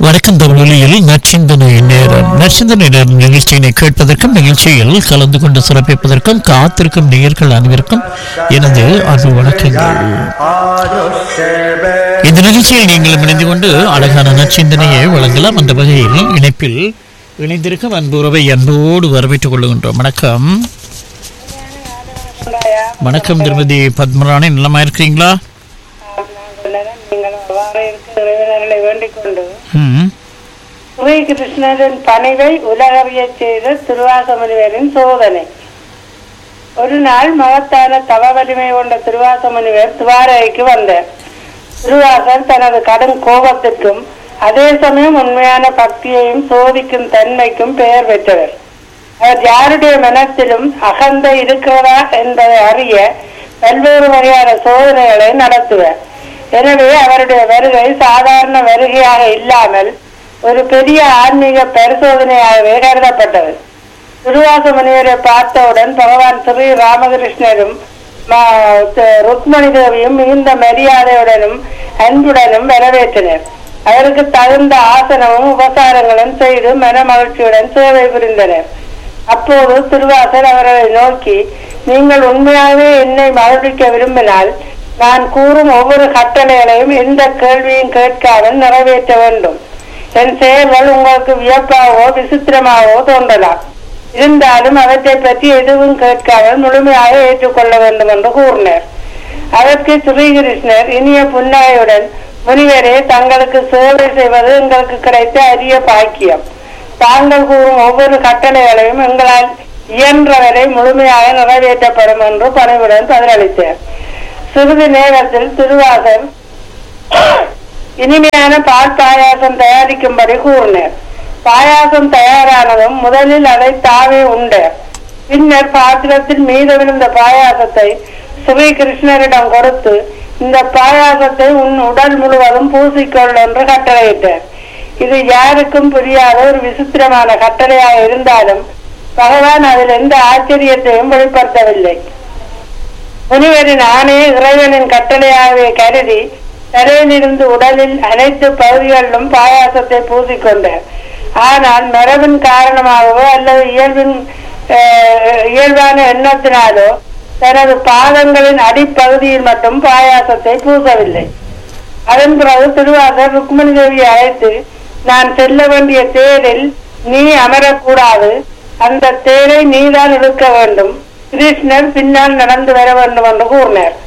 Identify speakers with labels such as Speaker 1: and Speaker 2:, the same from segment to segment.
Speaker 1: வணக்கம் தமிழொலியில் நற்சிந்தனை நேரம் நற்சிந்தனை நேரம் நிகழ்ச்சியினை கேட்பதற்கும் நிகழ்ச்சியில் கலந்து கொண்டு சிறப்பிப்பதற்கும் காத்திருக்கும் நேயர்கள் அனைவருக்கும் எனது அன்பு வணக்கங்கள் இந்த நிகழ்ச்சியில் நீங்கள் இணைந்து கொண்டு அழகான நற்சிந்தனையை வழங்கலாம் அந்த வகையில் இணைப்பில் இணைந்திருக்கும் அன்பு உறவை அன்போடு வரவேற்றுக் கொள்கின்றோம் வணக்கம் வணக்கம் திருமதி பத்மராணி நலமா இருக்கிறீங்களா
Speaker 2: நீங்கள் அவ்வாறு இருக்க இறைவனர்களை வேண்டிக் கொண்டு
Speaker 1: ம்
Speaker 2: ஸ்ரீ கிருஷ்ணரின் பணிவை உலகறியச் செய்த திருவாசமுனிவரின் சோதனை ஒரு நாள் மகத்தான தவ வலிமை கொண்ட திருவாசமுனிவர் துவாரகைக்கு வந்தார் திருவாசர் தனது கடும் கோபத்திற்கும் அதே சமயம் உண்மையான பக்தியையும் சோதிக்கும் தன்மைக்கும் பெயர் பெற்றவர் அவர் யாருடைய மனத்திலும் அகந்தை இருக்கிறதா என்பதை அறிய பல்வேறு வகையான சோதனைகளை நடத்துவர் எனவே அவருடைய வருகை சாதாரண வருகையாக இல்லாமல் ஒரு பெரிய ஆன்மீக பரிசோதனையாகவே கருதப்பட்டது திருவாச முனிவரை பார்த்தவுடன் பகவான் ஸ்ரீ ராமகிருஷ்ணரும் ம- த- ருக்மணி தேவியும் மிகுந்த மரியாதையுடனும் அன்புடனும் வரவேற்றனர் அவருக்கு தகுந்த ஆசனமும் உபசாரங்களும் செய்து மன மகிழ்ச்சியுடன் சேவை புரிந்தனர் அப்போது திருவாசர் அவர்களை நோக்கி நீங்கள் உண்மையாகவே என்னை மகிழ்விக்க விரும்பினால் நான் கூறும் ஒவ்வொரு கட்டளைகளையும் எந்த கேள்வியும் கேட்காமல் நிறைவேற்ற வேண்டும் என் செயல்கள் உங்களுக்கு வியப்பாகவோ விசித்திரமாகவோ தோன்றலாம் இருந்தாலும் அவற்றை பற்றி எதுவும் கேட்காமல் முழுமையாக ஏற்றுக்கொள்ள வேண்டும் என்று கூறினார் அதற்கு ஸ்ரீகிருஷ்ணர் இனிய புன்னகையுடன் முனிவரே தங்களுக்கு சேவை செய்வது எங்களுக்கு கிடைத்த அரிய பாக்கியம் தாங்கள் கூறும் ஒவ்வொரு கட்டளைகளையும் எங்களால் இயன்றவரை முழுமையாக நிறைவேற்றப்படும் என்று பணிவுடன் பதிலளித்தார் சிறிது நேரத்தில் திருவாசர் இனிமையான பால் பாயாசம் தயாரிக்கும்படி கூறினார் பாயாசம் தயாரானதும் முதலில் அதை தாவே உண்டார் பின்னர் பாத்திரத்தில் மீதமிருந்த பாயாசத்தை ஸ்ரீ கிருஷ்ணரிடம் கொடுத்து இந்த பாயாசத்தை உன் உடல் முழுவதும் பூசிக்கொள் என்று கட்டளையிட்டார் இது யாருக்கும் புரியாத ஒரு விசித்திரமான கட்டளையாக இருந்தாலும் பகவான் அதில் எந்த ஆச்சரியத்தையும் வெளிப்படுத்தவில்லை முனிவரின் ஆணையை இறைவனின் கட்டளையாகவே கருதி தலையிலிருந்து உடலில் அனைத்து பகுதிகளிலும் பாயாசத்தை பூசிக்கொண்டார் ஆனால் மரபின் காரணமாகவோ அல்லது இயல்பின் அஹ், இயல்பான எண்ணத்தினாலோ தனது பாதங்களின் அடிப்பகுதியில் மட்டும் பாயாசத்தை பூசவில்லை அதன் பிறகு திருவாசர் ருக்மணி தேவியை அழைத்து நான் செல்ல வேண்டிய தேரில் நீ அமரக்கூடாது அந்த தேரை நீதான் இழுக்க வேண்டும் கிருஷ்ணர் பின்னால் நடந்து வர வேண்டும் என்று கூறினார்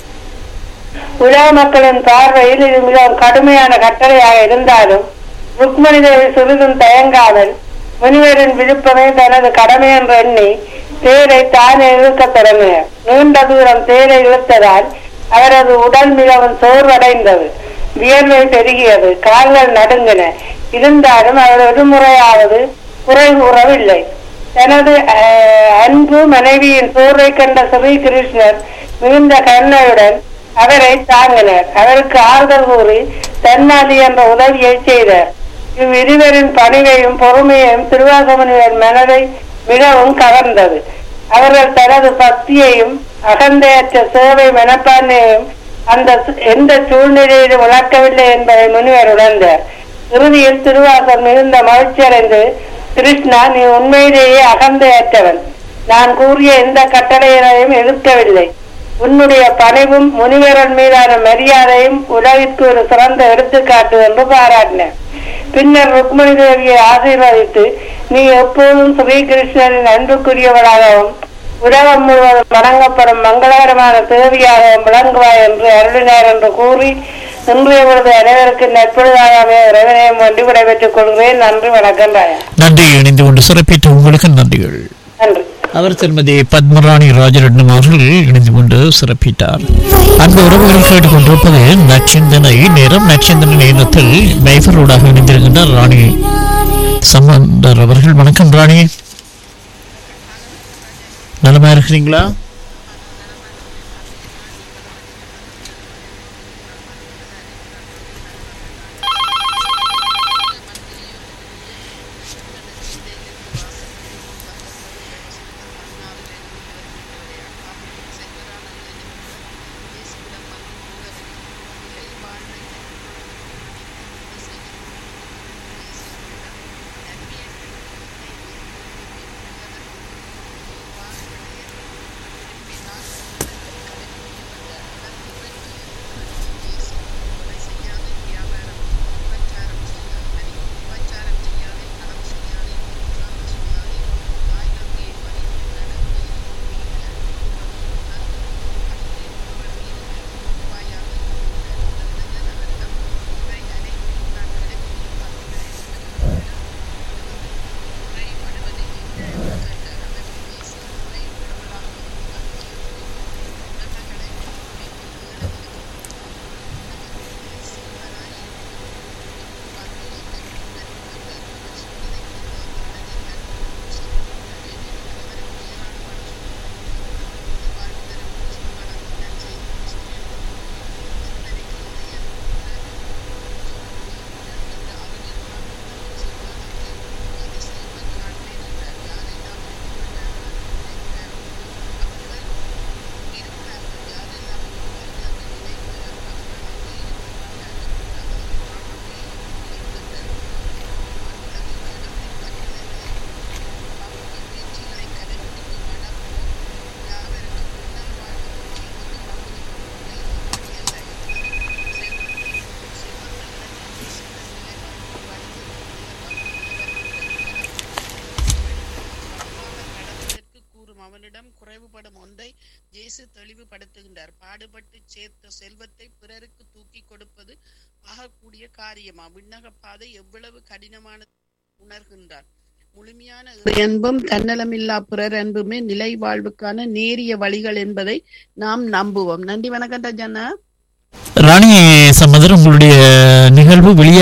Speaker 2: உலக மக்களின் பார்வையில் இது மிகவும் கடுமையான கட்டளையாக இருந்தாலும் ருக்மணி தேவி சிறிதும் தயங்காமல் முனிவரின் விருப்பமே தனது கடமை என்று எண்ணி தேரை தானே இழுக்கத் தொடங்கினார் நீண்ட தூரம் தேரை இழுத்ததால் அவரது உடல் மிகவும் சோர்வடைந்தது வியர்வை பெருகியது கால்கள் நடுங்கின இருந்தாலும் அவர் ஒரு முறையாவது குறை கூறவில்லை தனது அஹ், அன்பு மனைவியின் சோர்வை கண்ட ஸ்ரீ கிருஷ்ணர் மிகுந்த கருணையுடன் அவரை தாங்கினர் அவருக்கு ஆறுதல் கூறி தன்னாதி என்ற உதவியை செய்தார் இவ்விருவரின் பணிவையும் பொறுமையையும் திருவாசமுனிவர் மனதை மிகவும் கவர்ந்தது அவர்கள் தனது பக்தியையும் அகந்தையற்ற சேவை மனப்பான்மையையும் அந்த சு- எந்த சூழ்நிலையிலும் விளக்கவில்லை என்பதை முனிவர் உணர்ந்தார் இறுதியில் திருவாசர் மிகுந்த மகிழ்ச்சியடைந்து கிருஷ்ணா நீ உண்மையிலேயே அகந்தையற்றவன் நான் கூறிய எந்த கட்டளையினையும் எதிர்க்கவில்லை உன்னுடைய பணிவும் முனிவரன் மீதான மரியாதையும் உலகிற்கு ஒரு சிறந்த எடுத்துக்காட்டு என்று பாராட்டினார் பின்னர் ருக்மணி தேவியை ஆசீர்வதித்து நீ எப்போதும் ஸ்ரீகிருஷ்ணரின் அன்புக்குரியவளாகவும் உலகம் முழுவதும் வணங்கப்படும் மங்களகரமான தேவியாகவும் விளங்குவாய் என்று அருளினார் என்று கூறி இன்றைய பொழுது அனைவருக்கு நட்பொழுதாகவே இறைவனையும் வண்டி விடைபெற்றுக் கொள்கிறேன் நன்றி வணக்கம் ராயா
Speaker 1: நன்றி இணைந்து கொண்டு சிறப்பித்த உங்களுக்கு நன்றிகள்
Speaker 2: நன்றி
Speaker 1: அவர் திருமதி பத்மராணி ராஜரட்னம் அவர்கள் இணைந்து கொண்டு சிறப்பித்தார் அன்பு உறவுகள் கேட்டுக்கொண்டிருப்பது நச்சிந்தனை நேரம் நச்சிந்தனை நேரத்தில் மைஃபரோடாக இணைந்திருக்கின்றார் ராணி சம்பந்தர் அவர்கள் வணக்கம் ராணி நலமா இருக்கிறீங்களா
Speaker 3: மறைவுபடும் ஒன்றை இயேசு தெளிவுபடுத்துகின்றார் பாடுபட்டு சேர்த்த செல்வத்தை பிறருக்கு தூக்கி கொடுப்பது ஆகக்கூடிய காரியமா விண்ணக பாதை எவ்வளவு கடினமானது உணர்கின்றார் முழுமையான அன்பும் தன்னலமில்லா பிறர் அன்புமே நிலை வாழ்வுக்கான நேரிய வழிகள் என்பதை நாம் நம்புவோம் நன்றி வணக்கம் ரஜனா
Speaker 1: ராணி சம்மதர் உங்களுடைய நிகழ்வு வெளியே